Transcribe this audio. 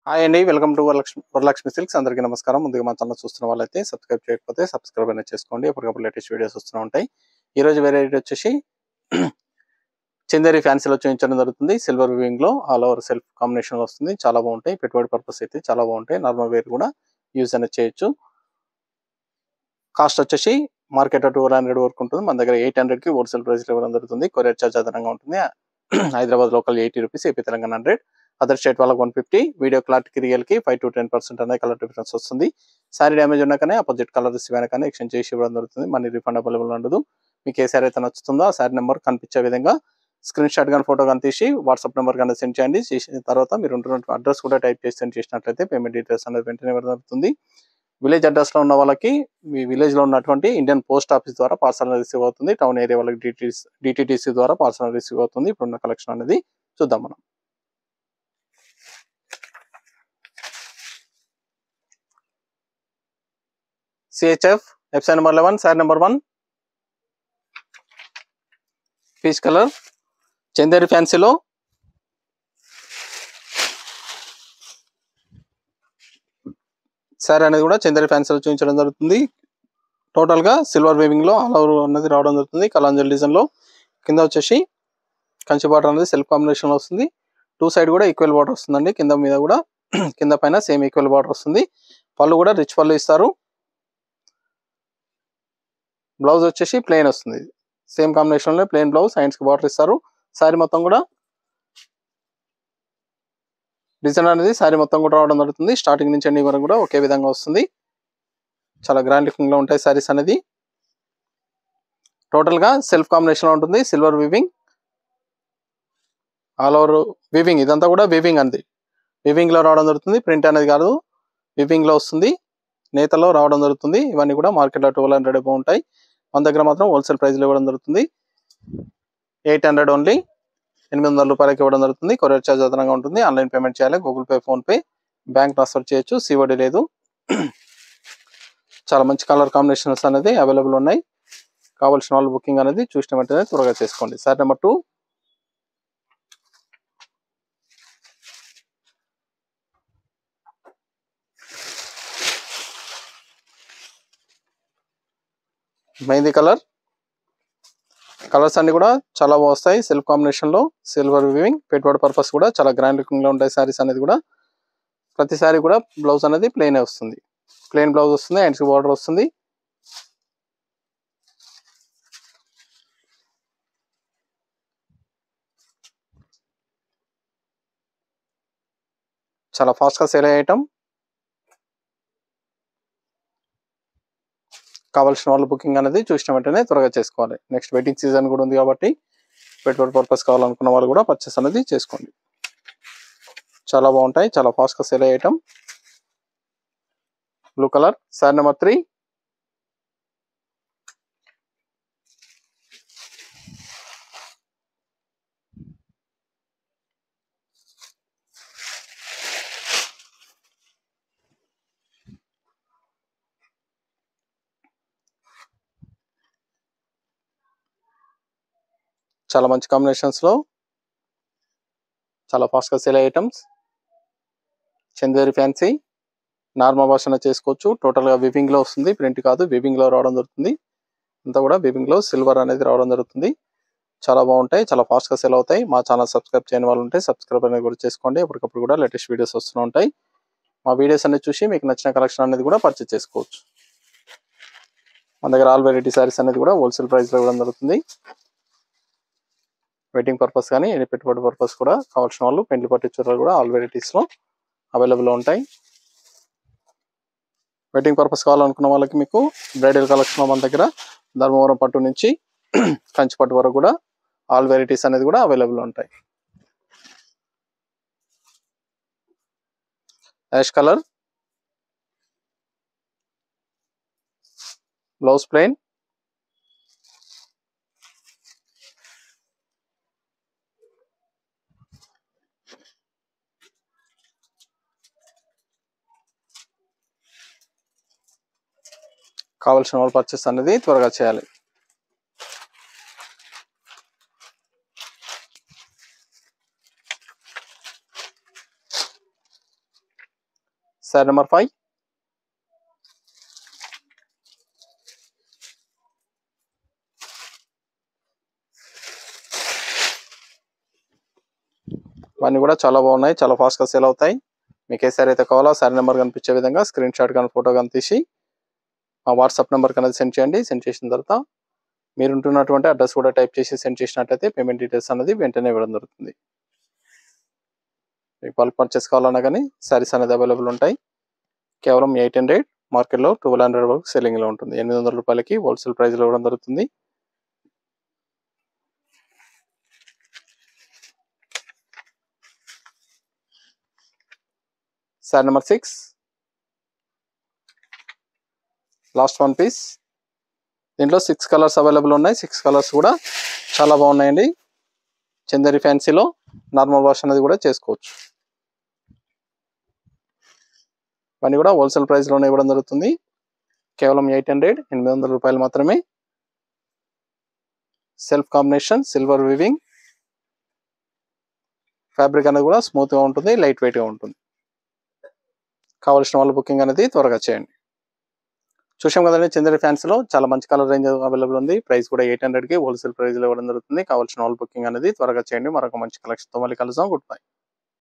hi అండి welcome to Varalakshmi Varalakshmi silks అందరికీ నమస్కారం ముందుగా మా ఛానల్ చూస్తున్న వాళ్ళైతే సబ్స్క్రైబ్ చేయకపోతే సబ్స్క్రైబ్ అనేది చేసుకోండి ఎప్పటికప్పుడు లేటెస్ట్ వీడియోస్ వస్తూ ఉంటాయి ఈ రోజు వెరైటీ వచ్చేసి చందేరి ఫ్యాన్సీలో చూపించడం జరుగుతుంది సిల్వర్ వివింగ్ లో ఆల్ ఓవర్ సెల్ఫ్ కాంబినేషన్ వస్తుంది చాలా బాగుంటాయి పెట్టుబడి పర్పస్ అయితే చాలా బాగుంటాయి నార్మల్ వేర్ కూడా యూజ్ అనేది చేయొచ్చు కాస్ట్ వచ్చేసి మార్కెట్ టూ హండ్రెడ్ వరకు ఉంటుంది మన దగ్గర ఎయిట్ హండ్రెడ్ కి హోల్సేల్ ప్రైస్ ఇవ్వడం జరుగుతుంది కొరియర్ చార్జ్ అదనంగా ఉంటుంది Hyderabad local eighty rupees AP Telangana hundred other state వాళ్ళకి one fifty video clarity real కి ఫైవ్ టు టెన్ పర్సెంట్ అనేది కలర్ డిఫరెన్స్ వస్తుంది సారీ డ్యామేజ్ ఉన్నా కానీ అపోజిట్ కలర్ రిసీవ్ అయినా కానీ ఎక్స్చేంజ్ చేసి ఇవ్వడం జరుగుతుంది మనీ రిఫండ్ అవైలబుల్ ఉండదు మీకు ఏ సారీ అయితే నచ్చుతుందో ఆ సారీ నెంబర్ కనిపించే విధంగా స్క్రీన్ షాట్ కానీ ఫోటో కానీ తీసి వాట్సాప్ నెంబర్ కానీ సెండ్ చేయండి చేసిన తర్వాత మీరు ఉంటున్న అడ్రస్ కూడా టైప్ చేసి సెండ్ చేసినట్లయితే పేమెంట్ డీటెయిల్స్ అనేది వెంటనే ఇవ్వడం జరుగుతుంది విలేజ్ అడ్రస్ లో ఉన్న వాళ్ళకి మీ విలేజ్ లో ఉన్నటువంటి ఇండియన్ పోస్ట్ ఆఫీస్ ద్వారా పార్సల్ రిసీవ్ అవుతుంది టౌన్ ఏరియా వాళ్ళకి డిటిసి డిటిటిసి ద్వారా పార్సల్ రిసీవ్ అవుతుంది ఇప్పుడున్న కలెక్షన్ అనేది చూద్దాం మనం CHF website number eleven sir number one peach colour Chanderi ఫ్యాన్సీలో సారీ అనేది కూడా చందేరి ఫ్యాన్సీలో చూపించడం జరుగుతుంది టోటల్ గా సిల్వర్ వేవింగ్ లో ఆల్ ఓవర్ అనేది రావడం జరుగుతుంది కలాంజల్ డిజైన్ లో కింద వచ్చేసి కంచి బార్డర్ అనేది సెల్ఫ్ కాంబినేషన్ లో వస్తుంది టూ సైడ్ కూడా ఈక్వల్ బార్డర్ వస్తుందండి కింద మీద కూడా కింద పైన సేమ్ ఈక్వల్ బార్డర్ వస్తుంది పళ్ళు కూడా రిచ్ పళ్ళు ఇస్తారు బ్లౌజ్ వచ్చేసి ప్లెయిన్ వస్తుంది సేమ్ కాంబినేషన్ లో ప్లెయిన్ బ్లౌజ్ హ్యాండ్స్ కి బార్డర్ ఇస్తారు శారీ మొత్తం కూడా డిజైన్ అనేది శారీ మొత్తం కూడా రావడం జరుగుతుంది స్టార్టింగ్ నుంచి ఎండింగ్ వరకు కూడా ఒకే విధంగా వస్తుంది చాలా గ్రాండ్ లుకింగ్ లో ఉంటాయి శారీస్ అనేది టోటల్ గా సెల్ఫ్ కాంబినేషన్ లో ఉంటుంది silver weaving all over weaving ఇదంతా కూడా వివింగ్ అంది వివింగ్ లో రావడం జరుగుతుంది ప్రింట్ అనేది కాదు వివింగ్ లో వస్తుంది నేతలో రావడం జరుగుతుంది ఇవన్నీ కూడా మార్కెట్లో ట్వెల్వ్ హండ్రెడ్ ఉంటాయి మన దగ్గర మాత్రం హోల్సేల్ ప్రైస్ లో ఇవ్వడం జరుగుతుంది ఎయిట్ హండ్రెడ్ ఓన్లీ ఎనిమిది వందల రూపాయలకి ఇవ్వడం జరుగుతుంది కొరియర్ ఛార్జ్ అదనంగా ఉంటుంది ఆన్లైన్ పేమెంట్ చేయాలి Google pay PhonePe bank transfer చేయొచ్చు సివడి లేదు చాలా మంచి కలర్ కాంబినేషన్స్ అనేది అవైలబుల్ ఉన్నాయి కావాల్సిన వాళ్ళు బుకింగ్ అనేది చూసిన వెంటనే త్వరగా చేసుకోండి sir number two mehndi colour colours అన్ని కూడా చాలా బాగుస్తాయి సెల్ఫ్ కాంబినేషన్ లో సిల్వర్ వివింగ్ పెట్టుబడి పర్పస్ కూడా చాలా గ్రాండ్ లుకింగ్ లో ఉంటాయి సారీస్ అనేది కూడా ప్రతి సారీ కూడా బ్లౌజ్ అనేది ప్లెయిన్ వస్తుంది ప్లెయిన్ బ్లౌజ్ వస్తుంది హ్యాండ్స్ బార్డర్ వస్తుంది చాలా ఫాస్ట్ గా సేల్ అయ్యే ఐటమ్ కావాల్సిన వాళ్ళు బుకింగ్ అనేది చూసిన వెంటనే త్వరగా చేసుకోవాలి నెక్స్ట్ వెయిటింగ్ సీజన్ కూడా ఉంది కాబట్టి పెట్టుబడి పర్పస్ కావాలనుకున్న వాళ్ళు కూడా పర్చేస్ అనేది చేసుకోండి చాలా బాగుంటాయి చాలా ఫాస్ట్ గా సేల్ అయ్యే item blue colour sir number three చాలా మంచి కాంబినేషన్స్ లో చాలా ఫాస్ట్ గా సేల్ అయ్యే ఐటమ్స్ చందేరి ఫ్యాన్సీ నార్మల్ భాషన చేసుకోవచ్చు టోటల్ గా వివింగ్ లో వస్తుంది ప్రింట్ కాదు వివింగ్ లో రావడం జరుగుతుంది అంతా కూడా వివింగ్ లో సిల్వర్ అనేది రావడం జరుగుతుంది చాలా బాగుంటాయి చాలా ఫాస్ట్ గా సేల్ అవుతాయి మా ఛానల్ సబ్స్క్రైబ్ చేయని వాళ్ళు ఉంటే సబ్స్క్రైబ్ అనేది కూడా చేసుకోండి అప్పటికప్పుడు కూడా లేటెస్ట్ వీడియోస్ వస్తూ ఉంటాయి మా వీడియోస్ అనేది చూసి మీకు నచ్చిన కలెక్షన్ అనేది కూడా పర్చేస్ చేసుకోవచ్చు మన దగ్గర ఆల్ వెరైటీ సారీస్ అనేది కూడా హోల్సేల్ ప్రైస్ లో ఇవ్వడం జరుగుతుంది వెడ్డింగ్ పర్పస్ కానీ ఎన్ని పెట్టుబడి పర్పస్ కూడా కావాల్సిన వాళ్ళు పెండ్లి పట్టు చీరలు కూడా ఆల్ వెరైటీస్ లో అవైలబుల్ ఉంటాయి వెడ్డింగ్ పర్పస్ కావాలనుకున్న వాళ్ళకి మీకు బ్రైడల్ కలెక్షన్ మన దగ్గర ధర్మవరం పట్టు నుంచి కంచి పట్టు వరకు కూడా ఆల్ వెరైటీస్ అనేది కూడా అవైలబుల్ ఉంటాయి యాష్ కలర్ బ్లౌజ్ ప్లెయిన్ కావాల్సిన వాళ్ళు పర్చేస్ అనేది త్వరగా చేయాలి శారీ నెంబర్ ఫైవ్ ఇవన్నీ కూడా చాలా బాగున్నాయి చాలా ఫాస్ట్ గా సేల్ అవుతాయి మీకు ఏ సారీ అయితే కావాలో సారీ నెంబర్ కనిపించే విధంగా స్క్రీన్ షాట్ కానీ ఫోటో కానీ తీసి మా వాట్సాప్ నెంబర్ అనేది సెండ్ చేయండి సెండ్ చేసిన తర్వాత మీరు ఉంటున్నటువంటి అడ్రస్ కూడా టైప్ చేసి సెండ్ చేసినట్లయితే పేమెంట్ డీటెయిల్స్ అనేది వెంటనే ఇవ్వడం జరుగుతుంది మీకు బల్క్ పర్చేస్ కావాలన్నా కానీ సారీస్ అనేది అవైలబుల్ ఉంటాయి కేవలం ఎయిట్ హండ్రెడ్ మార్కెట్లో ట్వెల్వ్ హండ్రెడ్ వరకు సెల్లింగ్లో ఉంటుంది ఎనిమిది వందల రూపాయలకి హోల్సేల్ ప్రైస్లో ఇవ్వడం జరుగుతుంది sari number six last one piece దీంట్లో సిక్స్ కలర్స్ అవైలబుల్ ఉన్నాయి సిక్స్ కలర్స్ కూడా చాలా బాగున్నాయండి చందేరి ఫ్యాన్సీలో నార్మల్ వాష్ అనేది కూడా చేసుకోవచ్చు ఇవన్నీ కూడా హోల్సేల్ ప్రైస్లోనే ఇవ్వడం జరుగుతుంది కేవలం ఎయిట్ హండ్రెడ్ ఎనిమిది వందల రూపాయలు మాత్రమే self combination silver weaving fabric అనేది కూడా స్మూత్గా ఉంటుంది లైట్ వెయిట్గా ఉంటుంది కావాల్సిన వాళ్ళ బుకింగ్ అనేది త్వరగా చేయండి చూసాం కదండి చంద్ర ఫ్యాన్స్ లో చాలా మంచి కలర్ రేంజ్ అవైలబుల్ ఉంది ప్రైస్ కూడా ఎయిట్ హండ్రెడ్ కి హోల్సేల్ ప్రైస్ లో ఇవ్వడం జరుగుతుంది కావాల్సిన వాళ్ళ బుకింగ్ అనేది త్వరగా చేయండి మరొక మంచి కలెక్షన్ తో మళ్ళీ కలుద్దాం గుడ్ బై